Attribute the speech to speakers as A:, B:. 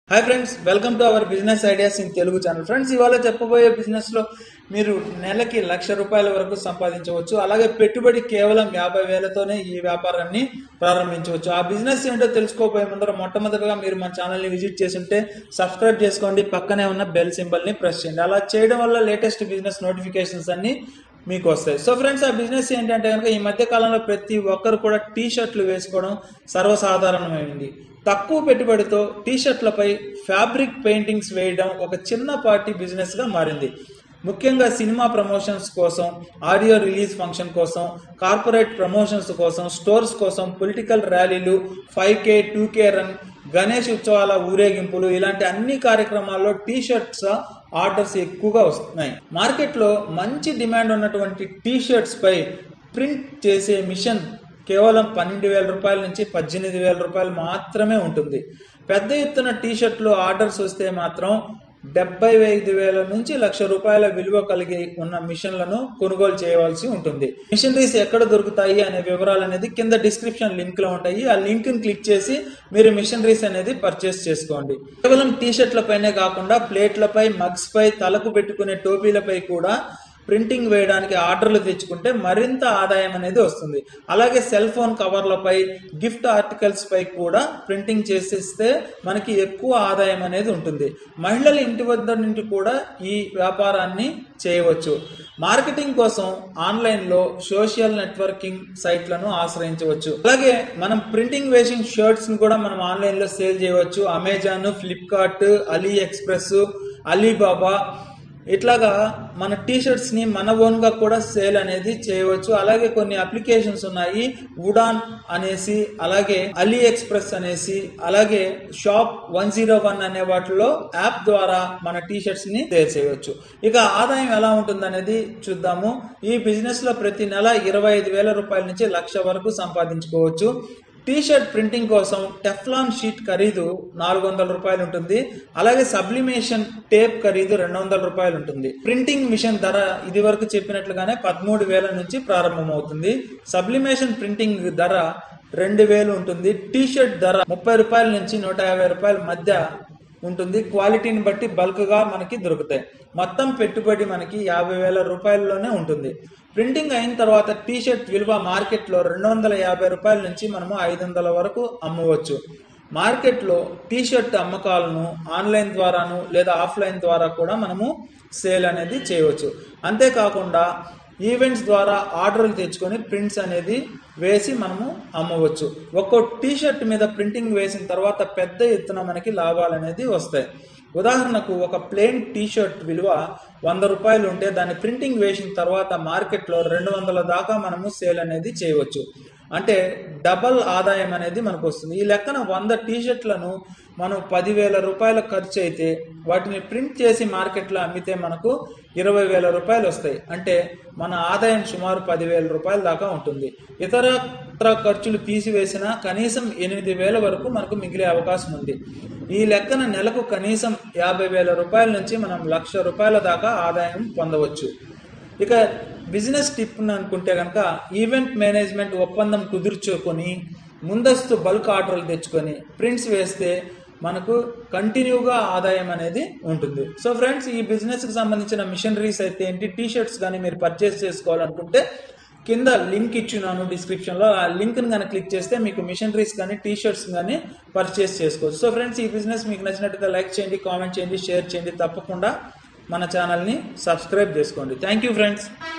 A: hi friends welcome to our business ideas in Telugu channel friends ఇవాళ చెప్పబోయే business లో మీరు నెలకి లక్ష రూపాయల వరకు సంపాదించవచ్చు అలాగే పెట్టుబడి కేవలం యాభై వేలతోనే ఈ వ్యాపారాన్ని ప్రారంభించవచ్చు ఆ బిజినెస్ ఏంటో తెలుసుకోబోయే ముందర మొట్టమొదటిగా మీరు మా ఛానల్ ని విజిట్ చేసి ఉంటే సబ్స్క్రైబ్ చేసుకోండి పక్కనే ఉన్న బెల్ సింబల్ ని ప్రెస్ చేయండి అలా చేయడం వల్ల లేటెస్ట్ బిజినెస్ నోటిఫికేషన్స్ అన్ని మీకు వస్తాయి సో ఫ్రెండ్స్ ఆ బిజినెస్ ఏంటంటే కనుక ఈ మధ్య కాలంలో ప్రతి ఒక్కరు కూడా టీ షర్ట్లు వేసుకోవడం సర్వసాధారణమైంది తక్కువ పెట్టుబడితో టీ షర్ట్లపై ఫ్యాబ్రిక్ పెయింటింగ్స్ వేయడం ఒక చిన్నపాటి బిజినెస్గా మారింది ముఖ్యంగా సినిమా ప్రమోషన్స్ కోసం ఆడియో రిలీజ్ ఫంక్షన్ కోసం కార్పొరేట్ ప్రమోషన్స్ కోసం స్టోర్స్ కోసం పొలిటికల్ ర్యాలీలు five K two K run Ganesh ఉత్సవాల ఊరేగింపులు ఇలాంటి అన్ని కార్యక్రమాల్లో టీ షర్ట్స్ ఆర్డర్స్ ఎక్కువగా వస్తున్నాయి మార్కెట్లో మంచి డిమాండ్ ఉన్నటువంటి టీ షర్ట్స్ పై ప్రింట్ చేసే మిషన్ కేవలం పన్నెండు వేల రూపాయల నుంచి పద్దెనిమిది వేల రూపాయలు మాత్రమే ఉంటుంది పెద్ద ఎత్తున టీ షర్ట్లు ఆర్డర్స్ వస్తే మాత్రం డెబ్బై ఐదు వేల నుంచి లక్ష రూపాయల విలువ కలిగి ఉన్న మిషన్లను కొనుగోలు చేయవలసి ఉంటుంది మిషనరీస్ ఎక్కడ దొరుకుతాయి అనే వివరాలు అనేది కింద డిస్క్రిప్షన్ లింక్ లో ఉంటాయి ఆ లింక్ ని క్లిక్ చేసి మీరు మిషనరీస్ అనేది పర్చేస్ చేసుకోండి కేవలం టీ షర్ట్లపైనే కాకుండా ప్లేట్లపై మగ్స్ పై తలకు పెట్టుకునే టోపీలపై కూడా ప్రింటింగ్ వేయడానికి ఆర్డర్లు తెచ్చుకుంటే మరింత ఆదాయం అనేది వస్తుంది అలాగే సెల్ ఫోన్ కవర్లపై గిఫ్ట్ ఆర్టికల్స్ పై కూడా ప్రింటింగ్ చేసేస్తే మనకి ఎక్కువ ఆదాయం అనేది ఉంటుంది మహిళలు ఇంటి వద్ద నుండి కూడా ఈ వ్యాపారాన్ని చేయవచ్చు మార్కెటింగ్ కోసం ఆన్లైన్లో సోషల్ నెట్వర్కింగ్ సైట్లను ఆశ్రయించవచ్చు అలాగే మనం ప్రింటింగ్ వేసిన షర్ట్స్ ని కూడా మనం ఆన్లైన్లో సేల్ చేయవచ్చు Amazon Flipkart AliExpress Alibaba ఇట్లాగా మన టీ షర్ట్స్ ని మన ఓన్ గా కూడా సేల్ అనేది చేయవచ్చు అలాగే కొన్ని అప్లికేషన్స్ ఉన్నాయి ఉడాన్ అనేసి అలాగే అలీ ఎక్స్ప్రెస్ అనేసి అలాగే షాప్ వన్ జీరో వన్ అనే వాటిలో యాప్ ద్వారా మన టీ షర్ట్స్ ని సేల్ చేయవచ్చు ఇక ఆదాయం ఎలా ఉంటుంది అనేది చూద్దాము ఈ బిజినెస్ లో ప్రతి నెల ఇరవై ఐదు వేల రూపాయల నుంచి లక్ష వరకు సంపాదించుకోవచ్చు టీ షర్ట్ ప్రింటింగ్ కోసం టెఫ్లాన్ షీట్ ఖరీదు నాలుగు వందల రూపాయలు ఉంటుంది అలాగే సబ్లిమేషన్ టేప్ ఖరీదు రెండు వందల రూపాయలు ఉంటుంది ప్రింటింగ్ మిషన్ ధర ఇది వరకు చెప్పినట్లుగానే పదమూడు వేల నుంచి ప్రారంభమవుతుంది సబ్లిమేషన్ ప్రింటింగ్ ధర రెండు వేలు ఉంటుంది టీ షర్ట్ ధర ముప్పై రూపాయల నుంచి నూట యాభై రూపాయల మధ్య ఉంటుంది క్వాలిటీని బట్టి బల్క్ గా మనకి దొరుకుతాయి మొత్తం పెట్టుబడి మనకి యాభై వేల రూపాయల్లోనే ఉంటుంది ప్రింటింగ్ అయిన తర్వాత టీ షర్ట్ విలువ మార్కెట్లో రెండు వందల యాభై రూపాయల నుంచి మనము ఐదు వందల వరకు అమ్మవచ్చు మార్కెట్లో టీ షర్ట్ అమ్మకాలను ఆన్లైన్ ద్వారాను లేదా ఆఫ్లైన్ ద్వారా కూడా మనము సేల్ అనేది చేయవచ్చు అంతేకాకుండా ఈవెంట్స్ ద్వారా ఆర్డర్లు తెచ్చుకొని ప్రింట్స్ అనేది వేసి మనము అమ్మవచ్చు ఒక్కో టీ షర్ట్ మీద ప్రింటింగ్ వేసిన తర్వాత పెద్ద ఎత్తున మనకి లాభాలు అనేది వస్తాయి ఉదాహరణకు ఒక ప్లెయిన్ టీ షర్ట్ విలువ వంద రూపాయలు ఉంటే దాన్ని ప్రింటింగ్ వేసిన తర్వాత మార్కెట్లో రెండు వందల దాకా మనము సేల్ అనేది చేయవచ్చు అంటే డబల్ ఆదాయం అనేది మనకు వస్తుంది ఈ లెక్కన వంద టీ షర్ట్లను మనం పదివేల రూపాయల ఖర్చు అయితే వాటిని ప్రింట్ చేసి మార్కెట్లో అమ్మితే మనకు ఇరవై వేల రూపాయలు వస్తాయి అంటే మన ఆదాయం సుమారు పదివేల రూపాయల దాకా ఉంటుంది ఇతర ఇతర ఖర్చులు తీసివేసిన కనీసం ఎనిమిది వేల వరకు మనకు మిగిలే అవకాశం ఉంది ఈ లెక్కన నెలకు కనీసం యాభై వేల రూపాయల నుంచి మనం లక్ష రూపాయల దాకా ఆదాయం పొందవచ్చు ఇక బిజినెస్ టిప్ అనుకుంటే కనుక ఈవెంట్ మేనేజ్మెంట్ ఒప్పందం కుదుర్చుకొని ముందస్తు బల్క్ ఆర్డర్లు తెచ్చుకొని ప్రింట్స్ వేస్తే మనకు కంటిన్యూగా ఆదాయం అనేది ఉంటుంది సో ఫ్రెండ్స్ ఈ బిజినెస్కి సంబంధించిన మిషనరీస్ అయితే ఏంటి టీ షర్ట్స్ కానీ మీరు పర్చేస్ చేసుకోవాలనుకుంటే కింద లింక్ ఇచ్చినాను డిస్క్రిప్షన్లో ఆ లింక్ని కానీ క్లిక్ చేస్తే మీకు మిషనరీస్ కానీ టీ షర్ట్స్ కానీ పర్చేస్ చేసుకోవచ్చు సో ఫ్రెండ్స్ ఈ బిజినెస్ మీకు నచ్చినట్టయితే లైక్ చేయండి కామెంట్ చేయండి షేర్ చేయండి తప్పకుండా మన ఛానల్ని సబ్స్క్రైబ్ చేసుకోండి థ్యాంక్ యూ ఫ్రెండ్స్